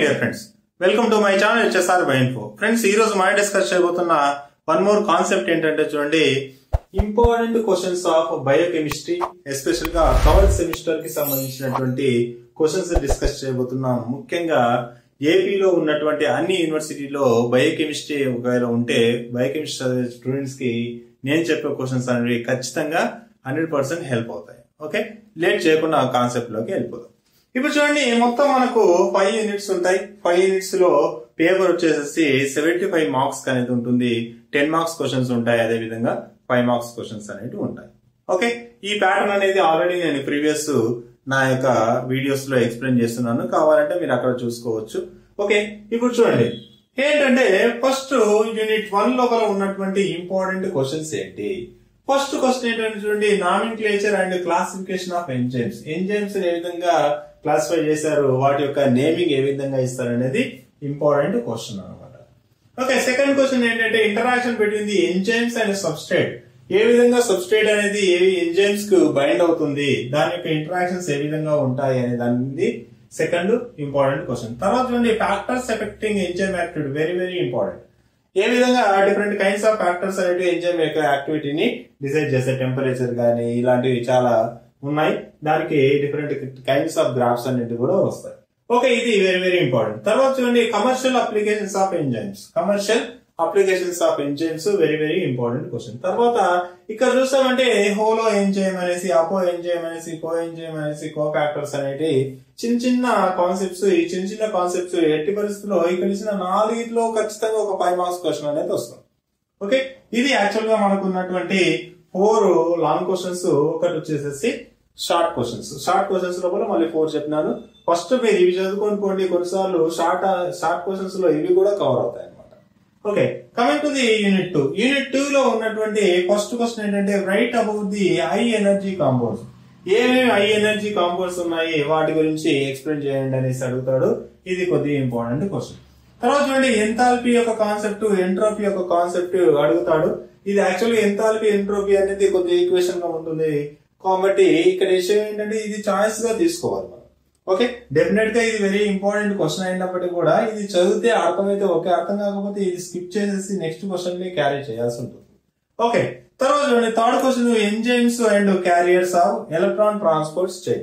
dear friends welcome to my channel HSR బైన్ఫో friends ఈ రోజు మనం డిస్కస్ చేయబోతున్న వన్ మోర్ కాన్సెప్ట్ ఏంటంటే చూడండి important questions of biochemistry especial గా థర్డ్ సెమిస్టర్ కి సంబంధించినటువంటి క్వశ్చన్స్ డిస్కస్ చేయబోతున్నాం ముఖ్యంగా ఏపీలో ఉన్నటువంటి అన్ని యూనివర్సిటీలో బయోకెమిస్ట్రీ ఒకవేళ ఉంటే బయోకెమిస్ట్రీ స్టూడెంట్స్ కి నేను చెప్పే క్వశ్చన్స్ అనేవి ఖచ్చితంగా హండ్రెడ్ పర్సెంట్ హెల్ప్ అవుతాయి ఓకే లేట్ చేయకుండా కాన్సెప్ట్ లోకి వెళ్ళిపోదాం ఇప్పుడు చూడండి మొత్తం మనకు ఫైవ్ యూనిట్స్ ఉంటాయి ఫైవ్ యూనిట్స్ లో పేపర్ వచ్చేసేసి సెవెంటీ ఫైవ్ మార్క్స్ అనేది ఉంటుంది టెన్ మార్క్స్ క్వశ్చన్స్ ఉంటాయి అదే విధంగా ఫైవ్ మార్క్స్ క్వశ్చన్స్ అనేవి ఉంటాయి ఓకే ఈ ప్యాటర్న్ అనేది ఆల్రెడీ నేను ప్రీవియస్ నా యొక్క వీడియోస్ లో ఎక్స్ప్లెయిన్ చేస్తున్నాను కావాలంటే మీరు అక్కడ చూసుకోవచ్చు ఓకే ఇప్పుడు చూడండి ఏంటంటే ఫస్ట్ యూనిట్ వన్ లోపల ఉన్నటువంటి ఇంపార్టెంట్ క్వశ్చన్స్ ఏంటి ఫస్ట్ క్వశ్చన్ ఏంటంటే చూడండి nomenclature and classification of enzymes enzymes ఏ విధంగా క్లాసిఫై చేశారు వాటి యొక్క నేమింగ్ ఏ విధంగా ఇస్తారు అనేది ఇంపార్టెంట్ క్వశ్చన్ అనమాట ఓకే సెకండ్ క్వశ్చన్ ఏంటంటే interaction between the enzymes and substrate ఏ విధంగా సబ్స్ట్రేట్ అనేది ఏ ఎంజైమ్స్ కు బైండ్ అవుతుంది దాని యొక్క ఇంటరాక్షన్స్ ఏ విధంగా ఉంటాయి అనే దాని సెకండ్ ఇంపార్టెంట్ క్వశ్చన్ తర్వాత చూడండి factors affecting enzyme activity very very important ఏ విధంగా డిఫరెంట్ కైండ్స్ ఆఫ్ ఫ్యాక్టర్స్ అనేవి ఎంజైమ్ యొక్క యాక్టివిటీని డిసైడ్ చేసే టెంపరేచర్ కానీ ఇలాంటివి చాలా ఉన్నాయి దానికి డిఫరెంట్ కైండ్స్ ఆఫ్ గ్రాఫ్స్ అనేవి కూడా వస్తాయి ఓకే ఇది వెరీ వెరీ ఇంపార్టెంట్ తర్వాత చూడండి commercial applications of enzymes commercial applications of enzymes very very important question తర్వాత ఇక్కడ చూస్తామంటే హోలో ఎంజైమ్ అనేసి అపో ఎంజైమ్ అనేసి కో ఎంజైమ్ అనేసి కో ఫ్యాక్టర్స్ అనేటి చిన్న చిన్న కాన్సెప్ట్స్ ఈ చిన్న చిన్న కాన్సెప్ట్స్ ఎట్టి పరిస్థితుల్లో ఇక్కడ ఇచ్చిన నాలుగిట్లో ఖచ్చితంగా ఒక ఫైవ్ మార్క్స్ క్వశ్చన్ అనేది వస్తుంది ఓకే ఇది యాక్చువల్ గా మనకు ఉన్నటువంటి ఫోర్ లాంగ్ క్వశ్చన్స్ ఒకటి వచ్చేసేసి షార్ట్ క్వశ్చన్స్ షార్ట్ క్వశ్చన్స్ లోపల మళ్ళీ ఫోర్ చెప్పినాను ఫస్ట్ మీరు ఇవి చదువుకొని పోండి కొన్నిసార్లు షార్ట్ షార్ట్ క్వశ్చన్స్ లో ఇవి కూడా కవర్ అవుతాయి అనమాట okay coming to the unit two unit two లో ఉన్నటువంటి ఫస్ట్ క్వశ్చన్ ఏంటంటే write about the high energy compounds ఏమేమి హై ఎనర్జీ కాంపౌండ్స్ ఉన్నాయి వాటి గురించి ఎక్స్ప్లెయిన్ చేయండి అనేసి అడుగుతాడు ఇది కొద్దిగా ఇంపార్టెంట్ క్వశ్చన్ తర్వాత చూడండి ఎంతాల్పీ యొక్క కాన్సెప్ట్ ఎంట్రోపీ యొక్క కాన్సెప్ట్ అడుగుతాడు ఇది యాక్చువల్గా ఎంతాల్పీ ఎంట్రోపీ అనేది కొద్దిగా ఈక్వేషన్ గా ఉంటుంది కాబట్టి ఇక్కడ విషయం ఏంటంటే ఇది చాయిస్ గా తీసుకోవాలి మనం ఓకే డెఫినెట్ గా ఇది వెరీ ఇంపార్టెంట్ క్వశ్చన్ అయినప్పటికీ కూడా ఇది చదివితే అర్థమైతే ఓకే అర్థం కాకపోతే ఇది స్కిప్ చేసేసి నెక్స్ట్ క్వశ్చన్ ని క్యారీ చేయాల్సి ఉంటుంది ఓకే తర్వాత చూడండి third question enzymes and carriers of electron transports chain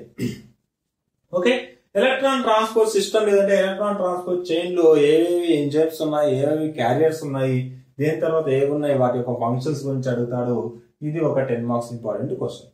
okay electron transport system లేదంటే ఎలక్ట్రాన్ ట్రాన్స్పోర్ట్ చైన్ లో ఏవేవి ఎంజైమ్స్ ఉన్నాయి ఏవేవి క్యారియర్స్ ఉన్నాయి దేని తర్వాత ఏవి ఉన్నాయి వాటి యొక్క ఫంక్షన్స్ గురించి అడుగుతాడు ఇది ఒక టెన్ మార్క్స్ ఇంపార్టెంట్ క్వశ్చన్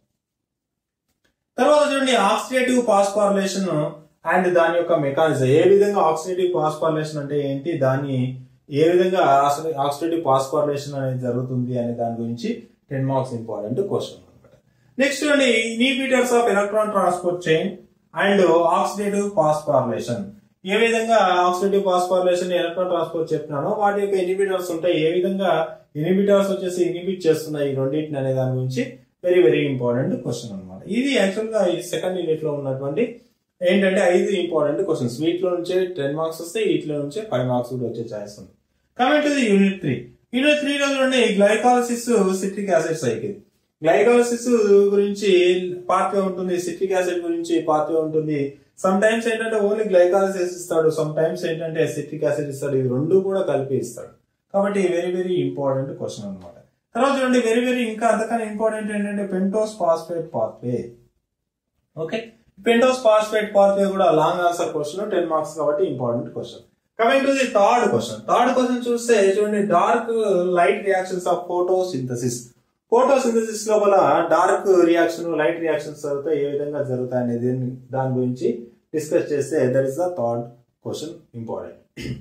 తర్వాత చూడండి ఆక్సిడేటివ్ పాస్ఫార్లేషన్ అండ్ దాని యొక్క మెకానిజం ఏ విధంగా ఆక్సిడేటివ్ పాస్ఫార్లేషన్ అంటే ఏంటి దాన్ని ఏ విధంగా ఆక్సిడేటివ్ పాస్ఫార్లేషన్ అనేది జరుగుతుంది అనే దాని గురించి టెన్ మార్క్స్ ఇంపార్టెంట్ క్వశ్చన్ అనమాట నెక్స్ట్ చూడండి inhibitors of electron transport chain and oxidative phosphorylation ఏ విధంగా ఆక్సిడేటివ్ పాస్ఫార్లేషన్ ఎలక్ట్రాన్ ట్రాన్స్పోర్ట్ చెప్తున్నానో వాటి యొక్క ఇనిబిటర్స్ ఉంటాయి ఏ విధంగా ఇనిబిటర్స్ వచ్చేసి ఇనిబిట్ చేస్తున్నాయి ఈ రెండింటిని అనే దాని గురించి వెరీ వెరీ ఇంపార్టెంట్ క్వశ్చన్ అనమాట ఇది యాక్చువల్ గా ఈ సెకండ్ యూనిట్ లో ఉన్నటువంటి ఏంటంటే ఐదు ఇంపార్టెంట్ క్వశ్చన్స్ వీటిలో నుంచే టెన్ మార్క్స్ వస్తే వీటిలో నుంచే ఫైవ్ మార్క్స్ కూడా వచ్చే ఛాయిస్ ఉంది coming to the unit three unit three లో చూడండి glycolysis citric acid cycle glycolysis గురించి పాత్వే ఉంటుంది సిట్రిక్ యాసిడ్ గురించి పాత్వే ఉంటుంది సమ్ టైమ్స్ ఏంటంటే ఓన్లీ గ్లైకాలసిస్ ఇస్తాడు సమ్ టైమ్స్ ఏంటంటే సిట్రిక్ యాసిడ్ ఇస్తాడు ఇవి రెండు కూడా కలిపి ఇస్తాడు కాబట్టి వెరీ వెరీ ఇంపార్టెంట్ క్వశ్చన్ అనమాట తర్వాత చూడండి వెరీ వెరీ ఇంకా అంతకన్నా ఇంపార్టెంట్ ఏంటంటే pentose phosphate pathway okay pentose phosphate pathway కూడా long answer question ten marks కాబట్టి important question coming to the third question third question చూస్తే చూడండి dark light reactions of photosynthesis photosynthesis లోపల డార్క్ రియాక్షన్ లైట్ రియాక్షన్స్ జరుగుతాయి ఏ విధంగా జరుగుతాయి అనేది దాని గురించి డిస్కస్ చేస్తే that is the third question important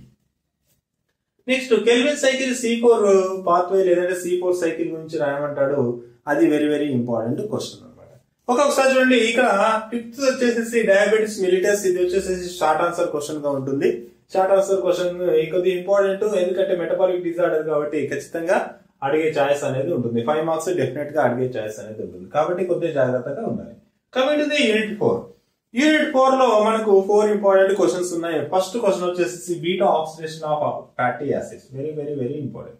next Calvin cycle C four pathway లేదంటే సి ఫోర్ సైకిల్ గురించి రాయమంటాడు అది వెరీ వెరీ ఇంపార్టెంట్ క్వశ్చన్ అనమాట ఒక్కొక్కసారి చూడండి ఇక్కడ ఫిఫ్త్ వచ్చేసి డయాబెటిస్ మిలిటస్ ఇది వచ్చేసి షార్ట్ ఆన్సర్ క్వశ్చన్ గా ఉంటుంది షార్ట్ ఆన్సర్ క్వశ్చన్ కొద్దిగా ఇంపార్టెంట్ ఎందుకంటే మెటబాలిక్ డిజార్డర్ కాబట్టి ఖచ్చితంగా అడిగే ఛాయిస్ అనేది ఉంటుంది ఫైవ్ మార్క్స్ డెఫినెట్ గా అడిగే ఛాయిస్ అనేది ఉంటుంది కాబట్టి కొద్దిగా జాగ్రత్తగా ఉండాలి coming to the unit four unit four లో మనకు ఫోర్ ఇంపార్టెంట్ క్వశ్చన్స్ ఉన్నాయి ఫస్ట్ క్వశ్చన్ వచ్చేసి beta oxidation of fatty acids very very very important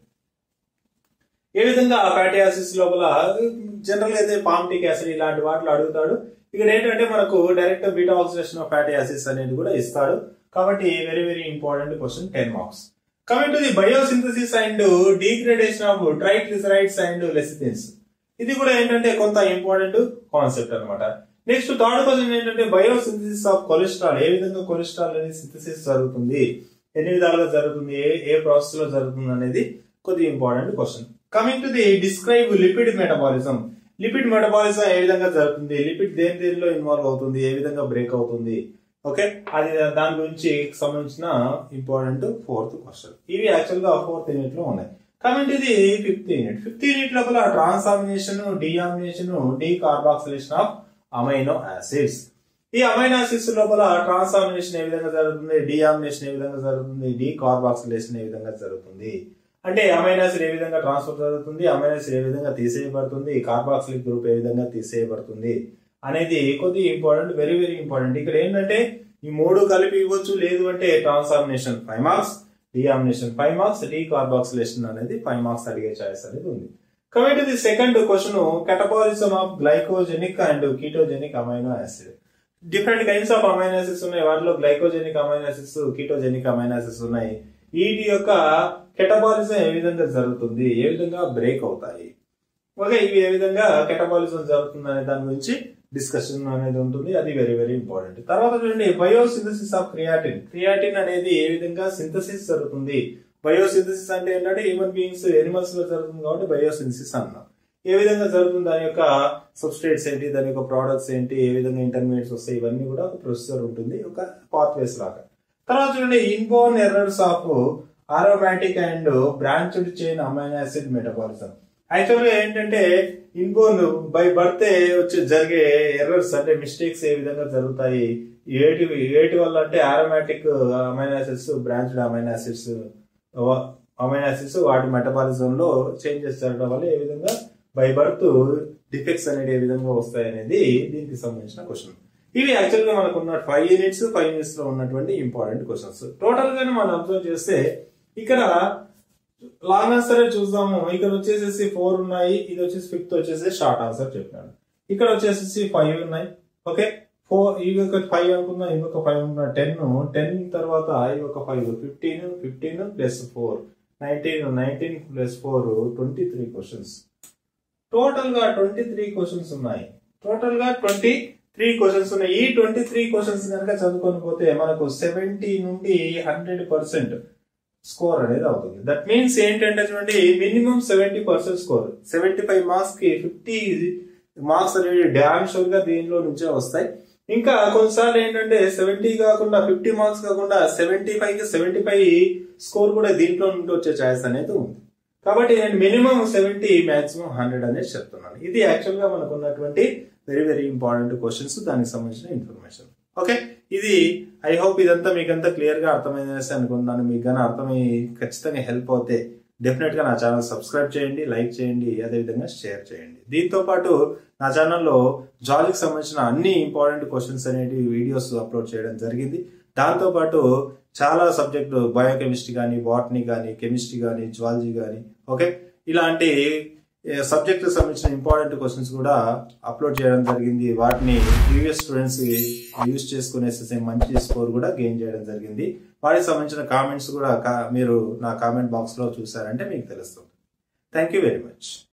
ఏ విధంగా ఫ్యాటీ యాసిడ్స్ లోపల జనరల్ గా అయితే పాంటిక్ యాసిడ్ ఇలాంటి వాటిలో అడుగుతాడు ఇక్కడ ఏంటంటే మనకు direct beta oxidation of fatty acids అనేది కూడా ఇస్తాడు కాబట్టి very very important question ten marks coming to the biosynthesis and degradation of triglycerides and lecithins ఇది కూడా ఏంటంటే కొంత ఇంపార్టెంట్ కాన్సెప్ట్ అన్నమాట నెక్స్ట్ థర్డ్ క్వశ్చన్ ఏంటంటే బయోసింథసిస్ ఆఫ్ కొలెస్ట్రాల్ ఏ విధంగా కొలెస్ట్రాల్ అనేది సింథసిస్ జరుగుతుంది ఎన్ని విధాలుగా జరుగుతుంది ఏ ఏ ప్రాసెస్ లో జరుగుతుంది అనేది కొద్దిగా important question coming to the describe lipid metabolism lipid metabolism ఏ విధంగా జరుగుతుంది లిపిడ్ దేని దేనిలో ఇన్వాల్వ్ అవుతుంది ఏ విధంగా బ్రేక్ అవుతుంది ఓకే అది దాని గురించి సంబంధించిన ఇంపార్టెంట్ ఫోర్త్ క్వశ్చన్ ఇవి యాక్చువల్ గా ఫోర్త్ యూనిట్ లో ఉన్నాయి కమింగ్ ఇది ఫిఫ్త్ యూనిట్ ఫిఫ్త్ యూనిట్ లోపల transamination deamination decarboxylation of amino acids ఈ అమైనో యాసిడ్స్ లోపల ట్రాన్సామినేషన్ ఏ విధంగా జరుగుతుంది డియామినేషన్ ఏ విధంగా జరుగుతుంది డీకార్బాక్సిలేషన్ ఏ విధంగా జరుగుతుంది అంటే అమైనో యాసిడ్ ఏ విధంగా ట్రాన్స్ఫర్ జరుగుతుంది అమైనో యాసిడ్ ఏ విధంగా తీసేయబడుతుంది కార్బాక్సిలిక్ గ్రూప్ ఏ విధంగా తీసేయబడుతుంది అనేది కొద్దిగా ఇంపార్టెంట్ వెరీ వెరీ ఇంపార్టెంట్ ఇక్కడ ఏంటంటే ఈ మూడు కలిపి ఇవ్వచ్చు లేదు అంటే transamination five marks deamination five marks decarboxylation అనేది ఫైవ్ మార్క్స్ అడిగే ఛాయిస్ అనేది ఉంది కాబట్టి the second question catabolism of glycogenic and ketogenic amino acid different kinds of amino acids ఉన్నాయి వాటిలో glycogenic amino acids ketogenic amino acids ఉన్నాయి వీటి యొక్క కెటబాలిజం ఏ విధంగా జరుగుతుంది ఏ విధంగా బ్రేక్ అవుతాయి ఓకే ఇవి ఏ విధంగా కెటబాలిజం జరుగుతుంది అనే దాని గురించి డిస్కషన్ అనేది ఉంటుంది అది వెరీ వెరీ ఇంపార్టెంట్ తర్వాత చూడండి బయోసింథసిస్ ఆఫ్ క్రియాటిన్ క్రియాటిన్ అనేది ఏ విధంగా సింథసిస్ జరుగుతుంది బయోసింథసిస్ అంటే ఏంటంటే హ్యూమన్ బీయింగ్స్ ఎనిమల్స్ లో జరుగుతుంది కాబట్టి బయోసింథసిస్ అన్నాం ఏ విధంగా జరుగుతుంది దాని యొక్క సబ్స్ట్రేట్స్ ఏంటి దాని యొక్క ప్రోడక్ట్స్ ఏంటి ఏ విధంగా ఇంటర్మీడియట్స్ వస్తాయి ఇవన్నీ కూడా ఒక ప్రొసెసర్ ఉంటుంది ఒక పాత్వేస్ లాగా తర్వాత చూడండి inborn errors of aromatic and branched chain amino acid metabolism యాక్చువల్గా ఏంటంటే ఇన్బోర్న్ బై బర్త్ వచ్చి జరిగే ఎర్రర్స్ అంటే మిస్టేక్స్ ఏ విధంగా జరుగుతాయి ఏటి ఏటి వల్ల అంటే aromatic amino acids branched amino acids amino acids వాటి మెటబాలిజం లో చేంజెస్ జరగడం వల్ల ఏ విధంగా బై బర్త్ డిఫెక్ట్స్ అనేది ఏ విధంగా వస్తాయి అనేది దీనికి సంబంధించిన క్వశ్చన్ ఇవి యాక్చువల్ గా మనకు ఉన్న ఫైవ్ యూనిట్స్ ఫైవ్ యూనిట్స్ లో ఉన్నటువంటి ఇంపార్టెంట్ క్వశ్చన్స్ టోటల్ గానే మనం అబ్జర్వ్ చేస్తే ఇక్కడ లాంగ్ ఆన్సర్ చూద్దాము ఇక్కడ వచ్చేసేసి ఫోర్ ఉన్నాయి ఇది వచ్చేసి ఫిఫ్త్ వచ్చేసి షార్ట్ ఆన్సర్ చెప్పినాడు ఇక్కడ వచ్చేసి ఫైవ్ ఉన్నాయి ఓకే ఫోర్ ఇవి ఒక ఫైవ్ అనుకుందాం ఇంకొక ఫైవ్ ఉన్నా టెన్ టెన్ తర్వాత ఇవి ఒక five fifteen fifteen plus four nineteen nineteen plus four twenty three questions total గా ట్వంటీ త్రీ క్వశ్చన్స్ ఉన్నాయి టోటల్ గా ట్వంటీ త్రీ క్వశ్చన్స్ ఉన్నాయి ఈ ట్వంటీ త్రీ క్వశ్చన్స్ కనుక చదువుకొని పోతే మనకు సెవెంటీ నుండి హండ్రెడ్ పర్సెంట్ స్కోర్ అనేది అవుతుంది దట్ మీన్స్ ఏంటంటే చూడండి minimum seventy percent score seventy five marks కి ఫిఫ్టీ మార్క్స్ అనేవి డ్యామ్ షూర్ గా దీనిలో నుంచే వస్తాయి ఇంకా కొన్నిసార్లు ఏంటంటే సెవెంటీ కాకుండా ఫిఫ్టీ మార్క్స్ కాకుండా సెవెంటీ ఫైవ్ కి సెవెంటీ ఫైవ్ స్కోర్ కూడా దీంట్లో నుండి వచ్చే ఛాయిస్ అనేది ఉంది కాబట్టి నేను మినిమం సెవెంటీ మాక్సిమం హండ్రెడ్ అనేది చెప్తున్నాను ఇది యాక్చువల్ గా మనకు ఉన్నటువంటి వెరీ వెరీ ఇంపార్టెంట్ క్వశ్చన్స్ దానికి సంబంధించిన ఇన్ఫర్మేషన్ ఓకే ఇది ఐ హోప్ ఇదంతా మీకంతా క్లియర్ గా అర్థమైందనేసి అనుకుంటున్నాను మీకు కానీ అర్థమై ఖచ్చితంగా హెల్ప్ అవుతే డెఫినెట్ గా నా ఛానల్ సబ్స్క్రైబ్ చేయండి లైక్ చేయండి అదేవిధంగా షేర్ చేయండి దీంతో పాటు నా ఛానల్లో జాలీకి సంబంధించిన అన్ని ఇంపార్టెంట్ క్వశ్చన్స్ అనేటివి వీడియోస్ అప్లోడ్ చేయడం జరిగింది దాంతో పాటు చాలా సబ్జెక్టు బయోకెమిస్ట్రీ కానీ బాటనీ కానీ కెమిస్ట్రీ కానీ జువాలజీ కానీ ఓకే ఇలాంటి సబ్జెక్ట్ సంబంధించిన ఇంపార్టెంట్ క్వశ్చన్స్ కూడా అప్లోడ్ చేయడం జరిగింది వాటిని ప్రీవియస్ స్టూడెంట్స్ యూజ్ చేసుకునేసి మంచి స్కోర్ కూడా గెయిన్ చేయడం జరిగింది వాటికి సంబంధించిన కామెంట్స్ కూడా మీరు నా కామెంట్ బాక్స్ లో చూసారంటే మీకు తెలుస్తుంది థ్యాంక్ యూ వెరీ మచ్